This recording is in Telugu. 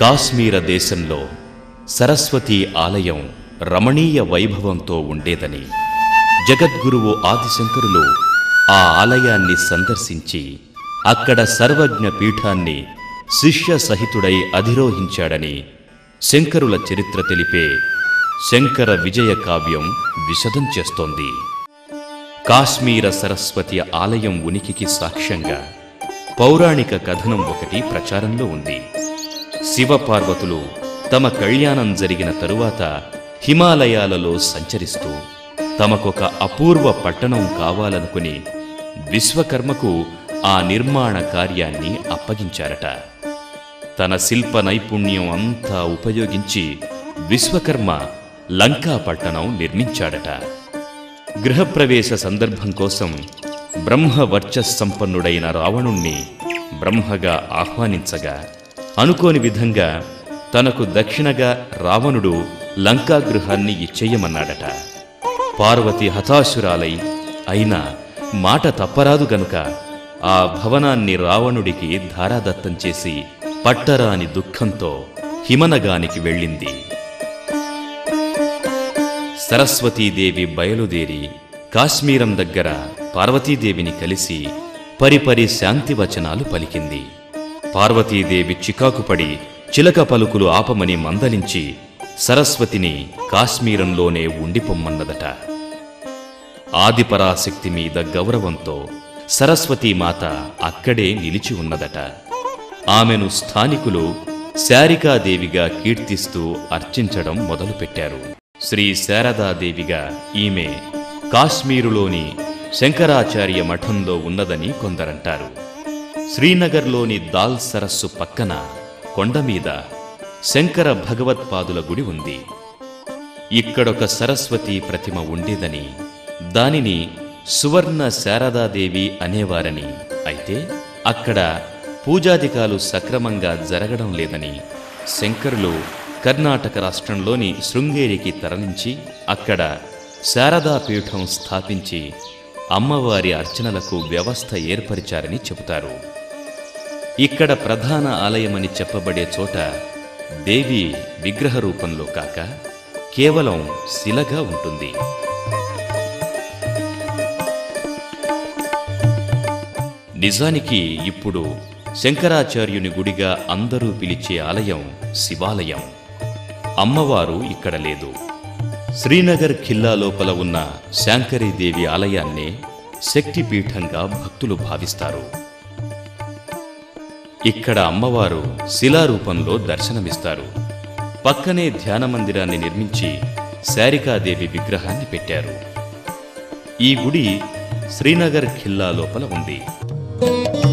కాశ్మీర దేశంలో సరస్వతి ఆలయం రమణీయ వైభవంతో ఉండేదని జగద్గురువు ఆదిశంకరులు ఆ ఆలయాన్ని సందర్శించి అక్కడ సర్వజ్ఞ పీఠాన్ని శిష్య సహితుడై అధిరోహించాడని శంకరుల చరిత్ర తెలిపే శంకర విజయ కావ్యం విశదం చేస్తోంది కాశ్మీర సరస్వతి ఆలయం ఉనికికి సాక్ష్యంగా పౌరాణిక కథనం ఒకటి ప్రచారంలో ఉంది శివపార్వతులు తమ కళ్యాణం జరిగిన తరువాత హిమాలయాలలో సంచరిస్తూ తమకొక అపూర్వ పట్టణం కావాలనుకుని విశ్వకర్మకు ఆ నిర్మాణ కార్యాన్ని అప్పగించారట తన శిల్ప నైపుణ్యం అంతా ఉపయోగించి విశ్వకర్మ లంకా పట్టణం నిర్మించాడట గృహప్రవేశ సందర్భం కోసం బ్రహ్మ వర్చస్సంపన్నుడైన రావణుణ్ణి బ్రహ్మగా ఆహ్వానించగా అనుకోని విధంగా తనకు దక్షిణగా రావణుడు లంకా గృహాన్ని ఇచ్చేయమన్నాడట పార్వతి హతాశురాలై అయినా మాట తప్పరాదు గనుక ఆ భవనాన్ని రావణుడికి ధారాదత్తం చేసి పట్టరాని దుఃఖంతో హిమనగానికి వెళ్ళింది సరస్వతీదేవి బయలుదేరి కాశ్మీరం దగ్గర పార్వతీదేవిని కలిసి పరిపరి శాంతి వచనాలు పలికింది పార్వతీదేవి చికాకుపడి చిలక పలుకులు ఆపమని మందలించి సరస్వతిని కాశ్మీరంలోనే ఉండిపొమ్మన్నదట ఆదిపరాశక్తి మీద గౌరవంతో సరస్వతీమాత అక్కడే నిలిచి ఉన్నదట ఆమెను స్థానికులు శారికాదేవిగా కీర్తిస్తూ అర్చించడం మొదలుపెట్టారు శ్రీ శారదాదేవిగా ఈమె కాశ్మీరులోని శంకరాచార్య మఠంలో ఉన్నదని కొందరంటారు శ్రీనగర్లోని దాల్ సరస్సు పక్కన కొండ మీద శంకర భగవత్పాదుల గుడి ఉంది ఇక్కడొక సరస్వతి ప్రతిమ ఉండేదని దానిని సువర్ణ శారదాదేవి అనేవారని అయితే అక్కడ పూజాధికాలు సక్రమంగా జరగడం లేదని శంకరులు కర్ణాటక రాష్ట్రంలోని శృంగేరికి తరలించి అక్కడ శారదా పీఠం స్థాపించి అమ్మవారి అర్చనలకు వ్యవస్థ ఏర్పరిచారని చెబుతారు ఇక్కడ ప్రధాన ఆలయమని చెప్పబడే చోట దేవి విగ్రహ రూపంలో కాక కేవలం శిలగా ఉంటుంది నిజానికి ఇప్పుడు శంకరాచార్యుని గుడిగా అందరూ పిలిచే ఆలయం శివాలయం అమ్మవారు ఇక్కడ లేదు శ్రీనగర్ ఖిల్లా లోపల ఉన్న శాంకరీదేవి ఆలయాన్నే శక్తిపీఠంగా భక్తులు భావిస్తారు ఇక్కడ అమ్మవారు శిలారూపంలో దర్శనమిస్తారు పక్కనే ధ్యాన మందిరాన్ని నిర్మించి శారికాదేవి విగ్రహాన్ని పెట్టారు ఈ గుడి శ్రీనగర్ ఖిల్లా లోపల ఉంది